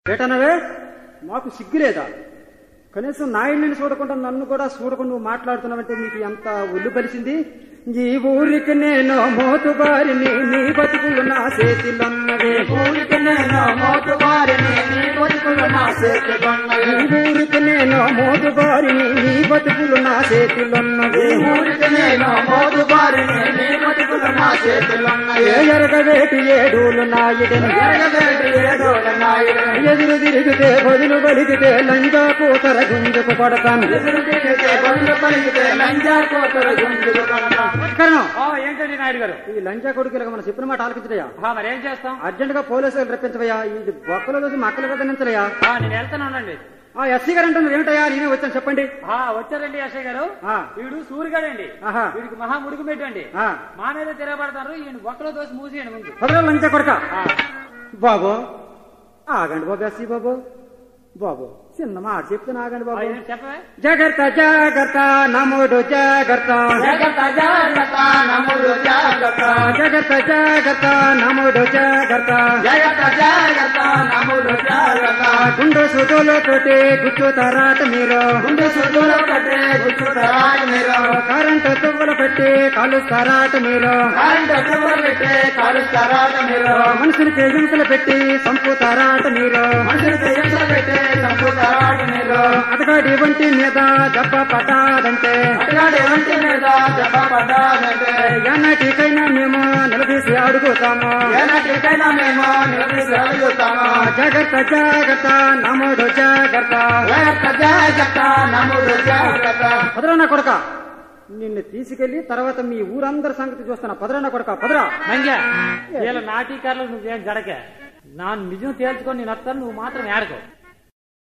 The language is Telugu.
ఏటనవే మాకు సిగ్గులేదా కనీసం నాయుడిని చూడకుండా నన్ను కూడా చూడకుండా నువ్వు మాట్లాడుతున్నావంటే నీకు ఎంత ఒళ్ళు బలిసింది ఈ ఊరికి నేను మోతుబారిని నీ బతుకులు నా చేతిలోన్నవే ఊరికి నేను మోటువారిని నీ బతుకులు నా చేతికొన్నవి ఈ ఊరికి నేను మోతుబారిని నీ బతుకులు నా చేతిలోన్నవే ఈ ఊరికి నేను మోటువారిని నీ బతుకులు నా చేతిలోన్నవి ఏ ఎరగవేటి ఏడులు నాయుడని ఎరగబెట్టి ఏడోల నాయుడు ఎదురు తిరిగితే బదులు బలిగితే లంగా కూతర గుంజుకు పడతాను ఎదురు తిరిగితే బండ్లు పలికితే లంజా కోతల గుంజులు కడతాం కరణం ఆ, ఏంటండి నాయుడు గారు ఈ లంచా కొడుకులకు మనం చెప్పిన మాట ఆలకించడయా ఆ, మరి ఏం చేస్తాం అర్జెంట్ గా పోలీసులు రప్పించవయ్యా ఈ బొక్కల రోజు మక్కలు కదనించలయ్యా ఆ, నేను వెళ్తాను ఉండండి ఆ ఎస్సీ గారు అంటున్నారు ఏమిటయ్యా నేనే వచ్చాను చెప్పండి ఆ, వచ్చారండి అశయ్ గారు ఆ. వీడు సూరిగాడండి ఆహా. వీడికి మహా ముడుగు పెట్టండి ఆ. మా మీద తిరగబడతారు ఈయన బొక్కలో దోసి మూసేయండి ముందు పదరా లంచా కొడక ఆ, బాబు ఆగండి బాబు ఎస్సీ బాబు బాబు చిన్న మాట చెప్తున్నా ఆగండి ఆ, బాబు ఏం చెప్పవే జాగ్రత్త జాగ్రత్త నమ్ముడు జాగ్రత్త జగత జాగ్రత్త నముడు జాగ్రత్త జాగ్రత్త జాగ్రత్త నమ్ముడు జాగ్రత్త జగత జాగ్రత్త నముడు జాగ్రత్త గుండు సుతులతోటి గుచ్చుతారాట మీరు గుండు సుద్దుల కట్టే గుచ్చుతారాడు మీరు కరెంటు తువ్వలు పెట్టి కాలుస్తారాట మీరు కరెంటు తువ్వలు పెట్టే కాలుస్తారాడు మీరు మనుషులకి హింసలు పెట్టి సంపుతారాట మీరు మనుషులకి హింసలు పెట్టే చంపుతారాడు మీరు అతగాడి వంటి మీద దెబ్బ పడ్డాదంటే అట్లాంటి ఒంటి మీద దెబ్బ పడ్డాదంటే ఎన్నటికైనా మేము నిలదీసి అడుగుతాము ఏనాటికైనా మేము నిలదీసి అడుగుతాము జాగ్రత్త జాగ్రత్త నమ్ముడు జాగ్రత్త జాగ్రత్త జాగ్రత్త నముడు జాగ్రత్త పదరాన్న కొడక నిన్ను తీసుకెళ్లి తర్వాత మీ ఊరందరి సంగతి చూస్తున్నా పదరాన్న కొడక పదరా మంగ్యా వీళ్ళ నాటీకారులు నువ్వేం జడకే నా నిజం తేల్చుకొని నేను వస్తాను నువ్వు మాత్రం ఏడకో